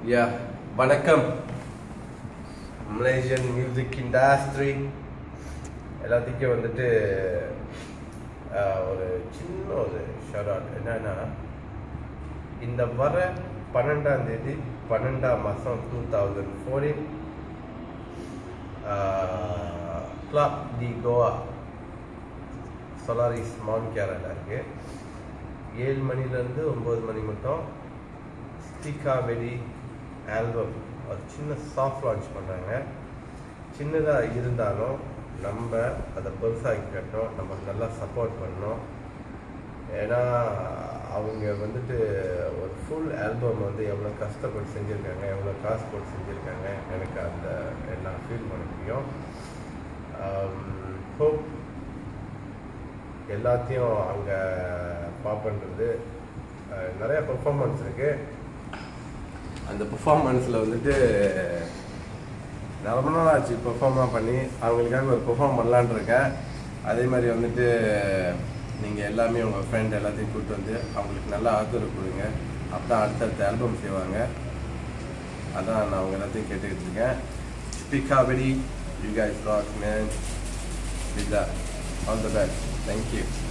யா வணக்கம் Malaysian music industry எல்லாத்துக்கும் வந்துட்டு ஆஹ், ஒரு சின்ன ஒரு ஷார்ட் என்னன்னா இந்த வர பன்னெண்டாம் தேதி பன்னெண்டாம் மாதம் two thousand fourteen club the Goa Solaris mount Kerala இருக்கு ஏழு மணிலேருந்து ஒம்பது மணி மட்டும் ஸ்டிகா வெடி ஆல்பம் ஒரு சின்ன சாஃப்ட் லான்ச் பண்ணாங்க சின்னதாக இருந்தாலும் நம்ம அதை பெருசாக்கி கட்டணும் நம்ம நல்லா சப்போர்ட் பண்ணணும் ஏன்னா அவங்க வந்துட்டு ஒரு ஃபுல் ஆல்பம் வந்து எவ்வளோ கஷ்டப்பட்டு செஞ்சுருக்காங்க எவ்வளோ காசு போட்டு செஞ்சுருக்காங்க எனக்கு அந்த எல்லாம் ஃபீல் பண்ண முடியும் ஹோப் எல்லாத்தையும் அங்கே பார்ப்பன்றது அஹ், நிறைய பெர்ஃபார்மன்ஸ் இருக்கு அந்த பெர்ஃபார்மன்ஸில் வந்துட்டு நான் ரொம்ப நாள் ஆச்சு பெர்ஃபார்மாக பண்ணி அவங்களுக்காக ஒரு பெர்ஃபார்ம் பண்ணலான்னு இருக்கேன் அதே மாதிரி வந்துட்டு நீங்கள் எல்லாமே உங்கள் ஃப்ரெண்ட் எல்லாத்தையும் கூப்பிட்டு வந்து அவங்களுக்கு நல்லா ஆதரவு கொடுங்க அப்போ தான் அடுத்தடுத்த ஆல்பம் செய்வாங்க அதான் நான் அவங்க எல்லாத்தையும் கேட்டுக்கிட்டு இருக்கேன் ஸ்பீக் வெடி you guys rock man with that all the best thank you